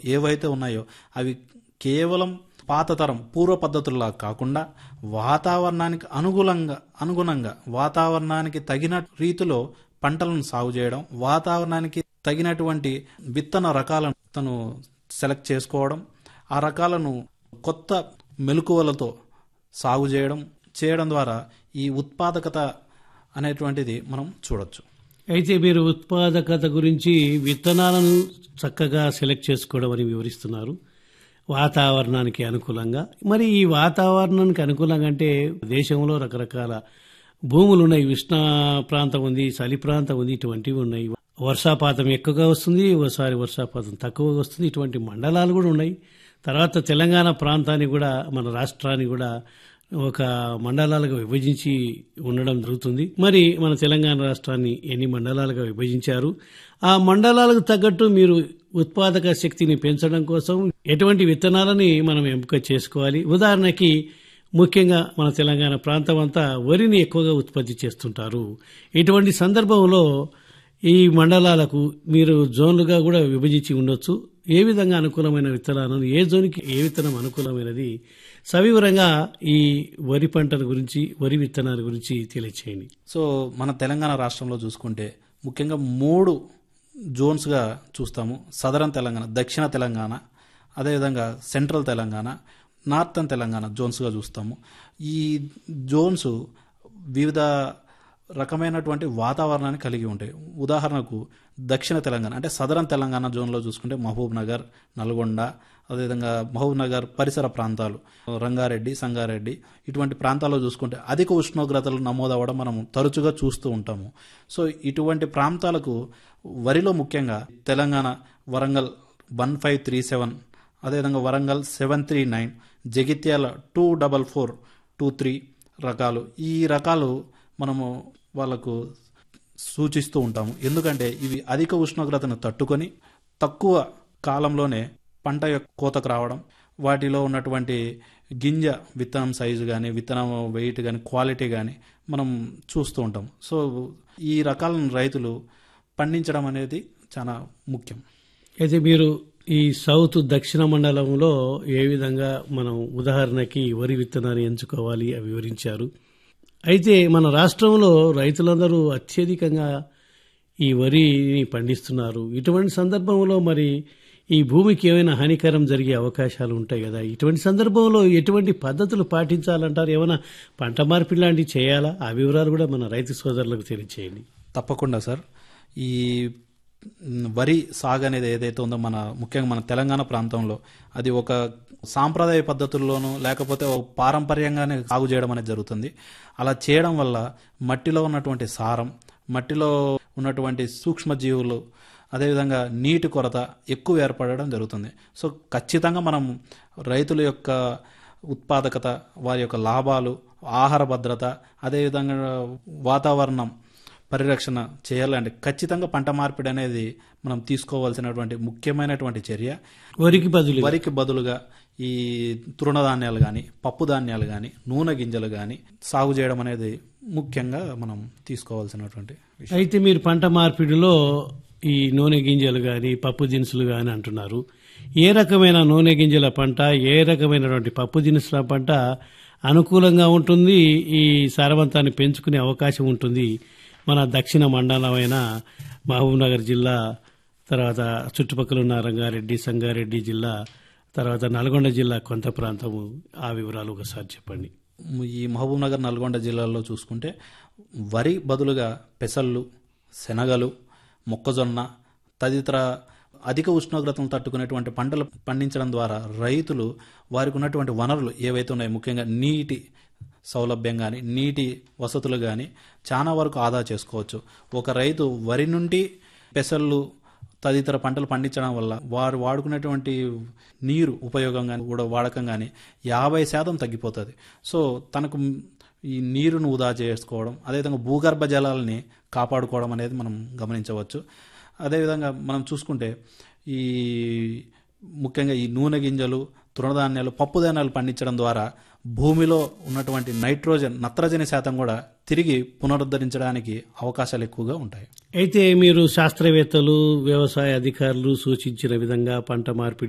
ఏవైతే ఉన్నాయో అవి కేవలం పాత తరం పూర్వ పద్ధతుల్లా కాకుండా వాతావరణానికి అనుకూలంగా అనుగుణంగా వాతావరణానికి తగిన రీతిలో పంటలను సాగు చేయడం వాతావరణానికి తగినటువంటి విత్తన రకాలను తను సెలెక్ట్ చేసుకోవడం ఆ రకాలను కొత్త మెలకువలతో సాగు చేయడం చేయడం ద్వారా ఈ ఉత్పాదకత అనేటువంటిది మనం చూడొచ్చు అయితే మీరు ఉత్పాదకత గురించి విత్తనాలను చక్కగా సెలెక్ట్ చేసుకోవడం అని వివరిస్తున్నారు వాతావరణానికి అనుకూలంగా మరి ఈ వాతావరణానికి అనుకూలంగా అంటే దేశంలో రకరకాల భూములు ఉన్నాయి ఉష్ణ ప్రాంతం ఉంది చలి ప్రాంతం ఉంది ఇటువంటివి ఉన్నాయి వర్షాపాతం ఎక్కువగా వస్తుంది ఒకసారి వర్షాపాతం తక్కువగా వస్తుంది ఇటువంటి మండలాలు కూడా ఉన్నాయి తర్వాత తెలంగాణ ప్రాంతాన్ని కూడా మన రాష్ట్రాన్ని కూడా ఒక మండలాలుగా విభజించి ఉండడం జరుగుతుంది మరి మన తెలంగాణ రాష్ట్రాన్ని ఎన్ని మండలాలుగా విభజించారు ఆ మండలాలకు తగ్గట్టు మీరు ఉత్పాదక శక్తిని పెంచడం కోసం ఎటువంటి విత్తనాలని మనం ఎంపిక చేసుకోవాలి ఉదాహరణకి ముఖ్యంగా మన తెలంగాణ ప్రాంతం అంతా వరిని ఎక్కువగా ఉత్పత్తి చేస్తుంటారు ఇటువంటి సందర్భంలో ఈ మండలాలకు మీరు జోన్లుగా కూడా విభజించి ఉండొచ్చు ఏ విధంగా అనుకూలమైన విత్తనాలను ఏ జోన్కి ఏ విత్తనం అనుకూలమైనది సవివరంగా ఈ వరి పంటల గురించి వరి విత్తనాల గురించి తెలియచేయండి సో మన తెలంగాణ రాష్ట్రంలో చూసుకుంటే ముఖ్యంగా మూడు జోన్స్గా చూస్తాము సదరన్ తెలంగాణ దక్షిణ తెలంగాణ అదేవిధంగా సెంట్రల్ తెలంగాణ నార్థన్ తెలంగాణ జోన్స్గా చూస్తాము ఈ జోన్స్ వివిధ రకమైనటువంటి వాతావరణాన్ని కలిగి ఉంటాయి ఉదాహరణకు దక్షిణ తెలంగాణ అంటే సదరన్ తెలంగాణ జోన్లో చూసుకుంటే మహబూబ్ నగర్ నల్గొండ అదేవిధంగా మహబూబ్ నగర్ పరిసర ప్రాంతాలు రంగారెడ్డి సంగారెడ్డి ఇటువంటి ప్రాంతాల్లో చూసుకుంటే అధిక ఉష్ణోగ్రతలు నమోదవ్వడం మనం తరచుగా చూస్తూ ఉంటాము సో ఇటువంటి ప్రాంతాలకు వరిలో ముఖ్యంగా Telangana Warangal one five three seven అదేవిధంగా Warangal seven three nine Jagtial two double four two three రకాలు ఈ రకాలు మనము వాళ్ళకు సూచిస్తూ ఉంటాము ఎందుకంటే ఇవి అధిక ఉష్ణోగ్రతను తట్టుకొని తక్కువ కాలంలోనే పంట యొక్క కోతకు రావడం వాటిలో ఉన్నటువంటి గింజ విత్తనం సైజు కానీ విత్తనం వెయిట్ కానీ క్వాలిటీ కానీ మనం చూస్తూ ఉంటాం సో ఈ రకాలను రైతులు పండించడం అనేది చాలా ముఖ్యం అయితే మీరు ఈ సౌత్ దక్షిణ మండలంలో ఏ విధంగా మనం ఉదాహరణకి వరి విత్తనాన్ని ఎంచుకోవాలి అవి వివరించారు అయితే మన రాష్ట్రంలో రైతులందరూ అత్యధికంగా ఈ వరిని పండిస్తున్నారు ఇటువంటి సందర్భంలో మరి ఈ భూమికి ఏమైనా హానికరం జరిగే అవకాశాలు ఉంటాయి కదా ఇటువంటి సందర్భంలో ఎటువంటి పద్ధతులు పాటించాలంటారు ఏమైనా పంట మార్పిడి లాంటివి చేయాలా ఆ వివరాలు కూడా మన రైతు సోదరులకు తెలియచేయండి తప్పకుండా సార్ ఈ వరి సాగు అనేది ఏదైతే ఉందో మన ముఖ్యంగా మన తెలంగాణ ప్రాంతంలో అది ఒక సాంప్రదాయ పద్ధతుల్లోనూ లేకపోతే ఒక పారంపర్యంగానే సాగు చేయడం అనేది జరుగుతుంది అలా చేయడం వల్ల మట్టిలో ఉన్నటువంటి సారం మట్టిలో ఉన్నటువంటి సూక్ష్మజీవులు అదేవిధంగా నీటి కొరత ఎక్కువ ఏర్పడడం జరుగుతుంది సో ఖచ్చితంగా మనం రైతుల యొక్క ఉత్పాదకత వారి యొక్క లాభాలు ఆహార భద్రత అదేవిధంగా వాతావరణం పరిరక్షణ చేయాలంటే ఖచ్చితంగా పంట మార్పిడి అనేది మనం తీసుకోవాల్సినటువంటి ముఖ్యమైనటువంటి చర్య వరికి బదులు వరికి బదులుగా ఈ తృణధాన్యాలు కానీ పప్పు ధాన్యాలు కానీ నూనె గింజలు కానీ సాగు చేయడం అనేది ముఖ్యంగా మనం తీసుకోవాల్సినటువంటి విషయం అయితే మీరు పంట మార్పిడిలో ఈ నూనె గింజలు కానీ పప్పు దినుసులు కానీ అంటున్నారు ఏ రకమైన నూనె గింజల పంట ఏ రకమైనటువంటి పప్పు దినుసుల పంట అనుకూలంగా ఉంటుంది ఈ సారవంతాన్ని పెంచుకునే అవకాశం ఉంటుంది మన దక్షిణ మండలమైన మహబూబ్నగర్ జిల్లా తర్వాత చుట్టుపక్కల ఉన్న రంగారెడ్డి సంగారెడ్డి జిల్లా తర్వాత నల్గొండ జిల్లా కొంత ప్రాంతము ఆ వివరాలు ఒకసారి చెప్పండి ఈ మహబూబ్నగర్ నల్గొండ జిల్లాలో చూసుకుంటే వరి బదులుగా పెసళ్ళు శనగలు మొక్కజొన్న తదితర అధిక ఉష్ణోగ్రతను తట్టుకునేటువంటి పంటలు పండించడం ద్వారా రైతులు వారికి ఉన్నటువంటి వనరులు ఏవైతే ఉన్నాయో ముఖ్యంగా నీటి సౌలభ్యం కానీ నీటి వసతులు కానీ చాలా వరకు ఆదా చేసుకోవచ్చు ఒక రైతు వరి నుండి పెసళ్ళు తదితర పంటలు పండించడం వల్ల వారు వాడుకునేటువంటి నీరు ఉపయోగం కానీ కూడా వాడకం కానీ యాభై శాతం తగ్గిపోతుంది సో తనకు ఈ నీరును వృధా చేసుకోవడం అదేవిధంగా భూగర్భ జలాలని కాపాడుకోవడం అనేది మనం గమనించవచ్చు అదేవిధంగా మనం చూసుకుంటే ఈ ముఖ్యంగా ఈ నూనె గింజలు తృణధాన్యాలు పప్పు ధాన్యాలు పండించడం ద్వారా భూమిలో ఉన్నటువంటి నైట్రోజన్ నత్రజని శాతం కూడా తిరిగి పునరుద్ధరించడానికి అవకాశాలు ఎక్కువగా ఉంటాయి అయితే మీరు శాస్త్రవేత్తలు వ్యవసాయ అధికారులు సూచించిన విధంగా పంట మార్పిడి